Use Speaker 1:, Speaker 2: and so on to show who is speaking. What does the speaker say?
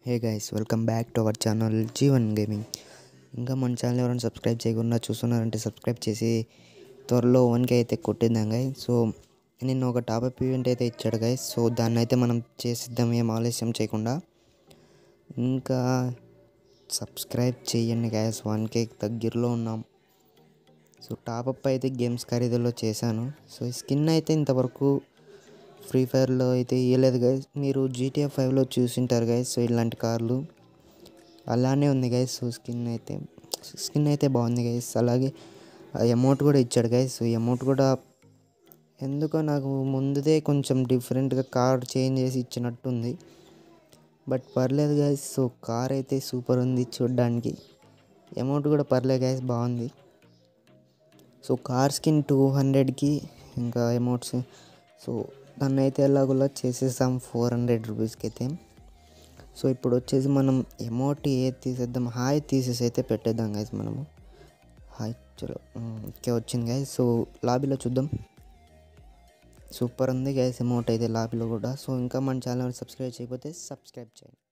Speaker 1: hey guys welcome back to our channel Jeevan gaming ఇంకా మన channel ఎవరైనా సబ్స్క్రైబ్ చేయకుండా చూస్తున్నారంటే సబ్స్క్రైబ్ చేసి త్వరలో వన్కి అయితే కొట్టిద్దాం గైస్ సో నిన్న ఒక టాప్ ఈవెంట్ అయితే ఇచ్చాడు గైస్ సో దాన్ని అయితే మనం చేసిద్దాం ఏం ఆలస్యం చేయకుండా ఇంకా సబ్స్క్రైబ్ చేయండి గైస్ వన్ కే దగ్గరలో ఉన్నాం సో టాపప్ అయితే గేమ్స్ ఖరీదులో చేశాను సో ఈ స్కిన్ అయితే ఇంతవరకు ఫ్రీ ఫైర్లో అయితే ఇవ్వలేదు గైస్ మీరు జీటీఏ ఫైవ్లో చూసింటారు గైస్ సో ఇలాంటి కార్లు అలానే ఉంది గైస్ సో స్కిన్ అయితే స్కిన్ అయితే బాగుంది గైస్ అలాగే అమౌంట్ కూడా ఇచ్చాడు గైస్ సో అమౌంట్ కూడా ఎందుకో నాకు ముందుదే కొంచెం డిఫరెంట్గా కార్ చేంజ్ చేసి ఇచ్చినట్టుంది బట్ పర్లేదు గైస్ సో కార్ అయితే సూపర్ ఉంది చూడడానికి అమౌంట్ కూడా పర్లేదు గైస్ బాగుంది సో కార్ స్కిన్ టూ హండ్రెడ్కి ఇంకా అమౌంట్స్ సో దాన్ని అయితే ఎలాగోలా చేసేసాం ఫోర్ హండ్రెడ్ రూపీస్కి అయితే సో ఇప్పుడు వచ్చేసి మనం ఎమౌంట్ ఏది తీసేద్దాం హాయ్ తీసేసి అయితే పెట్టేద్దాం గైస్ మనము హాయ్ చలో ఓకే వచ్చింది గైస్ సో లాబీలో చూద్దాం సూపర్ ఉంది గైస్ అమౌంట్ అయితే లాబీలో కూడా సో ఇంకా మన ఛానల్ సబ్స్క్రైబ్ చేయకపోతే సబ్స్క్రైబ్ చేయండి